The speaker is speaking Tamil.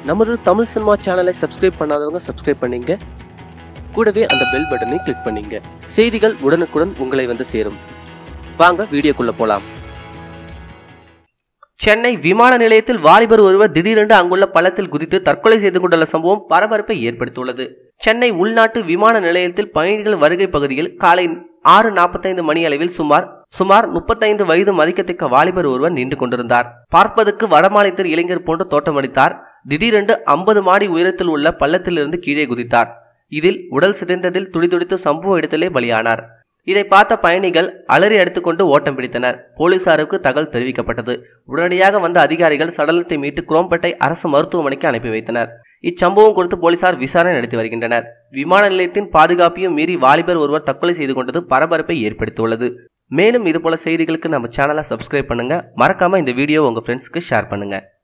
நமது தமிழ் சினிமா சேனலை சப்ஸ்கிரைப் பண்ணாதவங்க சப்ஸ்கிரைப் பண்ணீங்க கூடவே அந்த பெல் பட்டனையும் கிளிக் பண்ணீங்க செய்திகள் உடனுக்குடன் உங்களை வந்து சேரும் வாங்க வீடியோக்குள்ள போலாம் சென்னை விமான நிலையத்தில் வாலிபர் ஒருவர் திடீரென்று அங்குள்ள பள்ளத்தில் குதித்து தற்கொலை செய்து கொண்டுள்ள சம்பவம் பரபரப்பை ஏற்படுத்தியுள்ளது சென்னை உள்நாட்டு விமான நிலையத்தில் பயணிகள் வருகை பகுதியில் காலை ஆறு நாற்பத்தைந்து மணி அளவில் சுமார் சுமார் முப்பத்தைந்து வயது மதிக்கத்தக்க வாலிபர் ஒருவர் நின்று கொண்டிருந்தார் பார்ப்பதற்கு வடமாநிலத்தில் இளைஞர் போன்று தோற்றமளித்தார் திடீரென்று ஐம்பது மாடி உயரத்தில் உள்ள பள்ளத்திலிருந்து கீழே குதித்தார் இதில் உடல் சிதைந்ததில் துடிதுடித்து சம்பவ இடத்திலே பலியானார் இதை பார்த்த பயணிகள் அலறி அடித்துக்கொண்டு ஓட்டம் பிடித்தனர் போலீசாருக்கு தகவல் தெரிவிக்கப்பட்டது உடனடியாக வந்த அதிகாரிகள் சடலத்தை மீட்டு குரோம்பேட்டை அரசு மருத்துவமனைக்கு அனுப்பி வைத்தனர் இச்சம்பவம் குறித்து போலீசார் விசாரணை நடத்தி வருகின்றனர் விமான நிலையத்தின் பாதுகாப்பையும் மீறி வாலிபர் ஒருவர் தற்கொலை செய்து கொண்டது பரபரப்பை ஏற்படுத்தியுள்ளது மேலும் இதுபோல செய்திகளுக்கு நம்ம சேனலை சப்ஸ்கிரைப் பண்ணுங்க மறக்காம இந்த வீடியோ உங்க ஃப்ரெண்ட்ஸ்க்கு ஷேர் பண்ணுங்க